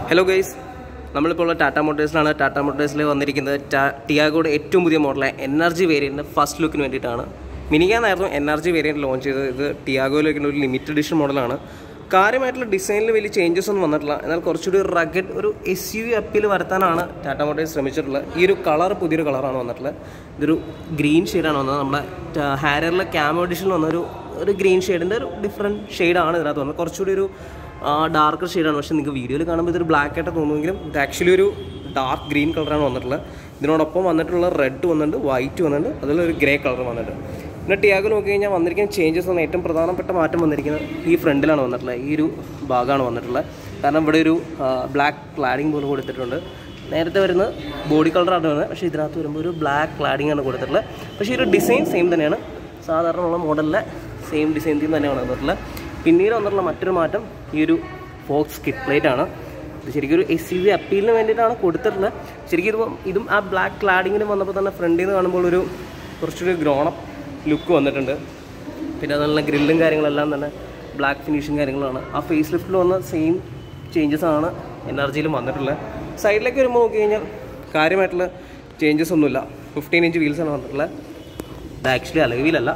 hello guys നമ്മളിപ്പോൾ ഉള്ള ടാറ്റ മോട്ടേഴ്സിലാണ് ടാറ്റ മോട്ടേഴ്സിൽ വന്നിരിക്കുന്നത് ടാ- ടിയാഗോയുടെ ഏറ്റവും പുതിയ മോഡലായ എനർജി വേരിയൻറ്റ് ഫസ്റ്റ് ലുക്കിന് വേണ്ടിയിട്ടാണ് മിനിക്കാന്നായിരുന്നു എനർജി വേരിയൻറ്റ് ലോഞ്ച് ചെയ്തത് ഇത് ടിയാഗോയിലേക്കുള്ള ഒരു ലിമിറ്റഡ് എഡിഷൻ മോഡലാണ് കാര്യമായിട്ടുള്ള ഡിസൈനിൽ വലിയ ചേഞ്ചസ് ഒന്നും വന്നിട്ടില്ല എന്നാൽ കുറച്ചുകൂടി ഒരു റഗഡ് ഒരു എസ് യു അപ്പിൽ വരുത്താനാണ് ടാറ്റ മോട്ടേഴ്സ് ശ്രമിച്ചിട്ടുള്ളത് ഈ ഒരു കളർ പുതിയൊരു കളറാണ് വന്നിട്ടുള്ളത് ഇതൊരു ഗ്രീൻ ഷെയ്ഡാണ് വന്നത് നമ്മുടെ ഹാരറിലെ ക്യാമോ എഡിഷനിൽ വന്നൊരു ഒരു ഗ്രീൻ ഷെയ്ഡിൻ്റെ ഒരു ഡിഫറെൻറ്റ് ഷെയ്ഡാണ് ഇതിനകത്ത് വന്നത് കുറച്ചുകൂടി ഒരു ഡാർക്കർ ഷെയ്ഡാണ് പക്ഷേ നിങ്ങൾക്ക് വീഡിയോയിൽ കാണുമ്പോൾ ഇതൊരു ബ്ലാക്ക് ആയിട്ട് തോന്നുമെങ്കിലും ഇത് ആക്ച്വലി ഒരു ഡാർക്ക് ഗ്രീൻ കളറാണ് വന്നിട്ടുള്ളത് ഇതിനോടൊപ്പം വന്നിട്ടുള്ള റെഡ് വന്നിട്ടുണ്ട് വൈറ്റ് വന്നിട്ടുണ്ട് അതുപോലെ ഒരു ഗ്രേ കളർ വന്നിട്ടുണ്ട് പിന്നെ ടിയാഗോ നോക്കി കഴിഞ്ഞാൽ വന്നിരിക്കുന്ന ചേഞ്ചസ് വന്ന ഏറ്റവും പ്രധാനപ്പെട്ട മാറ്റം വന്നിരിക്കുന്നത് ഈ ഫ്രണ്ടിലാണ് വന്നിട്ടുള്ളത് ഈ ഒരു ഭാഗമാണ് വന്നിട്ടുള്ളത് കാരണം ഇവിടെ ഒരു ബ്ലാക്ക് ക്ലാഡിങ് പോലെ കൊടുത്തിട്ടുണ്ട് നേരത്തെ വരുന്നത് ബോഡി കളറാണ് വരുന്നത് പക്ഷേ ഇതിനകത്ത് വരുമ്പോൾ ഒരു ബ്ലാക്ക് ക്ലാഡിംഗ് ആണ് കൊടുത്തിട്ടുള്ളത് പക്ഷേ ഈ ഒരു ഡിസൈൻ സെയിം തന്നെയാണ് സാധാരണ ഉള്ള മോഡലിലെ സെയിം ഡിസൈൻ തീം തന്നെയാണ് വന്നിട്ടുള്ളത് പിന്നീട് വന്നിട്ടുള്ള മറ്റൊരു മാറ്റം ഈ ഒരു ഫോക്സ് കിറ്റ് പ്ലേറ്റ് ആണ് ഇത് ശരിക്കും ഒരു എസ് യു വി അപ്പീലിന് വേണ്ടിയിട്ടാണ് കൊടുത്തിട്ടുള്ളത് ശരിക്കും ഇത് ഇതും ആ ബ്ലാക്ക് ക്ലാഡിങ്ങിന് വന്നപ്പോൾ തന്നെ ഫ്രണ്ടിൽ നിന്ന് കാണുമ്പോൾ ഒരു കുറച്ചൊരു ഗ്രോണപ്പ് ലുക്ക് വന്നിട്ടുണ്ട് പിന്നെ അതുപോലെ ഗ്രില്ലും കാര്യങ്ങളെല്ലാം തന്നെ ബ്ലാക്ക് ഫിനിഷും കാര്യങ്ങളാണ് ആ ഫേസ് ലിഫ്റ്റിൽ വന്ന സെയിം ചേഞ്ചസ് ആണ് എനർജിയിലും വന്നിട്ടുള്ളത് സൈഡിലേക്ക് വരുമ്പോൾ നോക്കി കഴിഞ്ഞാൽ കാര്യമായിട്ടുള്ള ചേഞ്ചസ് ഒന്നുമില്ല ഫിഫ്റ്റീൻ ഇഞ്ച് വീൽസാണ് വന്നിട്ടുള്ളത് ഇത് ആക്ച്വലി അലവിലല്ല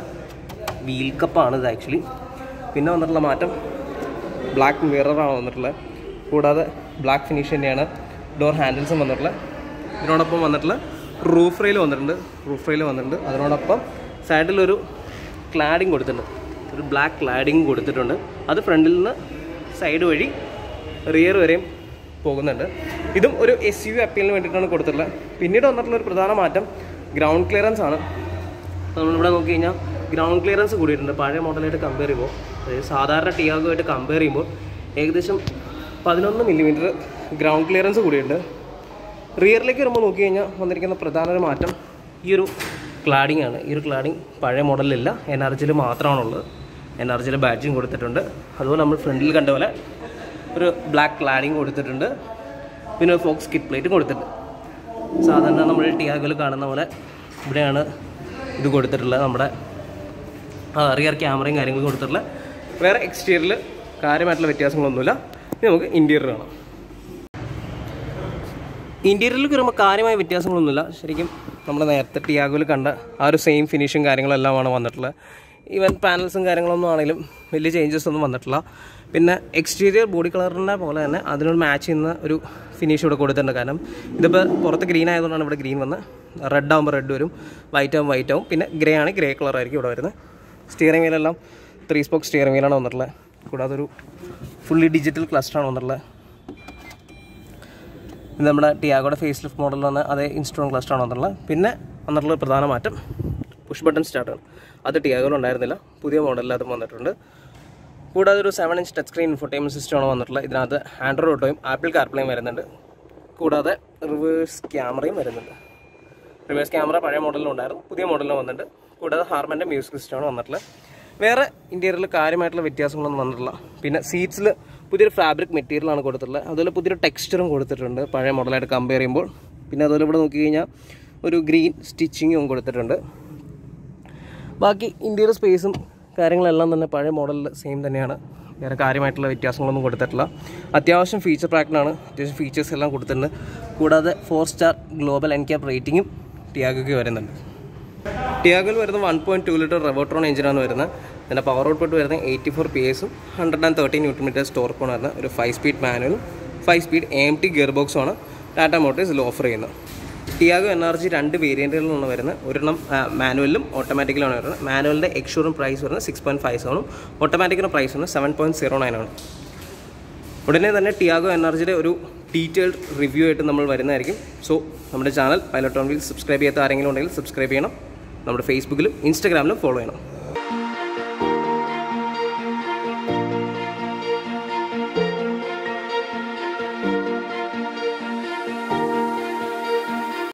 വീൽ കപ്പാണ് ഇത് ആക്ച്വലി പിന്നെ വന്നിട്ടുള്ള മാറ്റം ബ്ലാക്ക് മിററാണ് വന്നിട്ടുള്ളത് കൂടാതെ ബ്ലാക്ക് ഫിനിഷ് തന്നെയാണ് ഡോർ ഹാൻഡിൽസും വന്നിട്ടുള്ളത് ഇതിനോടൊപ്പം വന്നിട്ടുള്ള റൂഫ് റെയിൽ വന്നിട്ടുണ്ട് റൂഫ് റെയിൽ വന്നിട്ടുണ്ട് അതിനോടൊപ്പം സൈഡിലൊരു ക്ലാഡിങ് കൊടുത്തിട്ടുണ്ട് ഒരു ബ്ലാക്ക് ക്ലാഡിങ് കൊടുത്തിട്ടുണ്ട് അത് ഫ്രണ്ടിൽ നിന്ന് സൈഡ് വഴി റിയർ വരെയും പോകുന്നുണ്ട് ഇതും ഒരു എസ് യു അപ്പീലിന് വേണ്ടിയിട്ടാണ് കൊടുത്തിട്ടുള്ളത് പിന്നീട് വന്നിട്ടുള്ള ഒരു പ്രധാന മാറ്റം ഗ്രൗണ്ട് ക്ലിയറൻസ് ആണ് അപ്പോൾ നമ്മളിവിടെ നോക്കി കഴിഞ്ഞാൽ ഗ്രൗണ്ട് ക്ലിയറൻസ് കൂടിയിട്ടുണ്ട് പഴയ മോഡലായിട്ട് കമ്പയർ ചെയ്യുമ്പോൾ അതായത് സാധാരണ ടിയാഗോ ആയിട്ട് കമ്പയർ ചെയ്യുമ്പോൾ ഏകദേശം പതിനൊന്ന് മില്ലിമീറ്റർ ഗ്രൗണ്ട് ക്ലിയറൻസ് കൂടിയിട്ടുണ്ട് റിയറിലേക്ക് വരുമ്പോൾ നോക്കി കഴിഞ്ഞാൽ വന്നിരിക്കുന്ന പ്രധാന ഒരു മാറ്റം ഈ ഒരു ക്ലാഡിംഗ് ആണ് ഈ ഒരു ക്ലാഡിംഗ് പഴയ മോഡലിലില്ല എൻ ആർ ജിയിൽ മാത്രമാണുള്ളത് എൻ ആർ ജിയിൽ ബാഡ്ജിങ് കൊടുത്തിട്ടുണ്ട് അതുപോലെ നമ്മൾ ഫ്രണ്ടിൽ കണ്ട പോലെ ഒരു ബ്ലാക്ക് ക്ലാഡിങ് കൊടുത്തിട്ടുണ്ട് പിന്നെ ഒരു ഫോക്സ് കിറ്റ് പ്ലേറ്റും കൊടുത്തിട്ടുണ്ട് സാധാരണ നമ്മൾ ടിയാഗോയിൽ കാണുന്ന പോലെ ഇവിടെയാണ് ഇത് കൊടുത്തിട്ടുള്ളത് നമ്മുടെ റിയർ ക്യാമറയും കാര്യങ്ങളും കൊടുത്തിട്ടുള്ള വേറെ എക്സ്റ്റീരിയറിൽ കാര്യമായിട്ടുള്ള വ്യത്യാസങ്ങളൊന്നുമില്ല ഇനി നമുക്ക് ഇൻറ്റീരിയർ കാണാം ഇൻറ്റീരിയറിൽ വരുമ്പോൾ കാര്യമായ വ്യത്യാസങ്ങളൊന്നുമില്ല ശരിക്കും നമ്മൾ നേരത്തെ ടിയാഗോയിൽ കണ്ട ആ ഒരു സെയിം ഫിനിഷും കാര്യങ്ങളെല്ലാമാണ് വന്നിട്ടുള്ളത് ഈവൻ പാനൽസും കാര്യങ്ങളൊന്നും ആണെങ്കിലും വലിയ ചേഞ്ചസ് ഒന്നും വന്നിട്ടില്ല പിന്നെ എക്സ്റ്റീരിയർ ബോഡി കളറിൻ്റെ പോലെ തന്നെ അതിനോട് മാച്ച് ചെയ്യുന്ന ഒരു ഫിനിഷ് ഇവിടെ കൊടുത്തിട്ടുണ്ട് കാരണം ഇതിപ്പോൾ പുറത്ത് ഗ്രീൻ ആയതുകൊണ്ടാണ് ഇവിടെ ഗ്രീൻ വന്ന് റെഡ് ആകുമ്പോൾ റെഡ് വരും വൈറ്റ് ആകുമ്പോൾ വൈറ്റ് ആവും പിന്നെ ഗ്രേ ആണ് ഗ്രേ കളർ ആയിരിക്കും ഇവിടെ വരുന്നത് സ്റ്റിയറിംഗ് വീലെല്ലാം ത്രീ സ്പോക്ക് സ്റ്റിയറിംഗ് വീലാണ് വന്നിട്ടുള്ളത് കൂടാതെ ഒരു ഫുള്ളി ഡിജിറ്റൽ ക്ലസ്റ്ററാണ് വന്നിട്ടുള്ളത് ഇത് നമ്മുടെ ടിയാഗോയുടെ ഫേസ് ലിഫ്റ്റ് മോഡലിൽ വന്ന അതേ ഇൻസ്ട്രോൺ ക്ലസ്റ്ററാണ് വന്നിട്ടുള്ളത് പിന്നെ വന്നിട്ടുള്ള പ്രധാന മാറ്റം പുഷ് ബട്ടൺ സ്റ്റാർട്ടാണ് അത് ടിയാഗോയിൽ ഉണ്ടായിരുന്നില്ല പുതിയ മോഡലിൽ അതും വന്നിട്ടുണ്ട് കൂടാതെ ഒരു seven inch touch screen infotainment സിസ്റ്റമാണ് വന്നിട്ടുള്ളത് ഇതിനകത്ത് ആൻഡ്രോയിഡ് ഓട്ടോയും ആപ്പിൾ കാർപ്ലേയും വരുന്നുണ്ട് കൂടാതെ റിവേഴ്സ് ക്യാമറയും വരുന്നുണ്ട് റിവേഴ്സ് ക്യാമറ പഴയ മോഡലിലും ഉണ്ടായിരുന്നു പുതിയ മോഡലിലും വന്നിട്ടുണ്ട് കൂടാതെ ഹാർമൻ്റെ മ്യൂസിക് സിസ്റ്റമാണ് വന്നിട്ടുള്ളത് വേറെ ഇൻറ്റീരിയറിൽ കാര്യമായിട്ടുള്ള വ്യത്യാസങ്ങളൊന്നും വന്നിട്ടില്ല പിന്നെ സീറ്റ്സിൽ പുതിയൊരു ഫാബ്രിക് മെറ്റീരിയലാണ് കൊടുത്തിട്ടുള്ളത് അതുപോലെ പുതിയൊരു ടെക്സ്ചറും കൊടുത്തിട്ടുണ്ട് പഴയ മോഡലായിട്ട് കമ്പയർ ചെയ്യുമ്പോൾ പിന്നെ അതുപോലെ ഇവിടെ നോക്കി കഴിഞ്ഞാൽ ഒരു ഗ്രീൻ സ്റ്റിച്ചിങ്ങും കൊടുത്തിട്ടുണ്ട് ബാക്കി ഇൻറ്റീരിയർ സ്പേസും കാര്യങ്ങളെല്ലാം തന്നെ പഴയ മോഡലിൽ സെയിം തന്നെയാണ് വേറെ കാര്യമായിട്ടുള്ള വ്യത്യാസങ്ങളൊന്നും കൊടുത്തിട്ടില്ല അത്യാവശ്യം ഫീച്ചർ പാക്ഡാണ് അത്യാവശ്യം ഫീച്ചേഴ്സ് എല്ലാം കൊടുത്തിട്ടുണ്ട് കൂടാതെ four star global N cap റേറ്റിംഗും ടിയാഗോയ്ക്ക് വരുന്നുണ്ട് ടിയാഗോയിൽ വരുന്ന one point two litre Revotron എഞ്ചിനാണ് വരുന്നത് ഇതിൻ്റെ പവർ ഔട്ട്പുട്ട് വരുന്നത് എയ്റ്റി ഫോർ പി എസും hundred and thirty newton metre സ്റ്റോർക്കാണ് വരുന്നത് ഒരു ഫൈവ് സ്പീഡ് മാനുവലും five speed A M T gear ബോക്സുമാണ് ടാറ്റ മോട്ടോഴ്സ് ഇതിൽ ഓഫർ ചെയ്യുന്നത് ടിയാഗോ എൻ ആർ ജി രണ്ട് വേരിയൻറ്റുകളിലാണ് വരുന്നത് ഒരെണ്ണം മാനുവലിലും ഓട്ടോമാറ്റിക്കലാണ് വരുന്നത് മാനുവലിൻ്റെ എക്സ്ഷോറും പ്രൈസ് വരുന്നത് സിക്സ് പോയിൻറ്റ് ഫൈവ് സെവനും ഓട്ടോമാറ്റിക്കിൻ്റെ പ്രൈസ് വരുന്നത് സെവൻ പോയിൻറ്റ് സീറോ നയൻ ആണ് ഉടനെ തന്നെ ടിയാഗോ എനർജിയുടെ ഒരു ഡീറ്റെയിൽഡ് റിവ്യൂ ആയിട്ട് നമ്മൾ വരുന്നതായിരിക്കും സോ നമ്മുടെ channel Pilot on Wheel subscribe ചെയ്യാത്ത ആരെങ്കിലും ഉണ്ടെങ്കിൽ സബ്സ്ക്രൈബ് ചെയ്യണം നമ്മുടെ ഫേസ്ബുക്കിലും ഇൻസ്റ്റാഗ്രാമിലും ഫോളോ ചെയ്യണം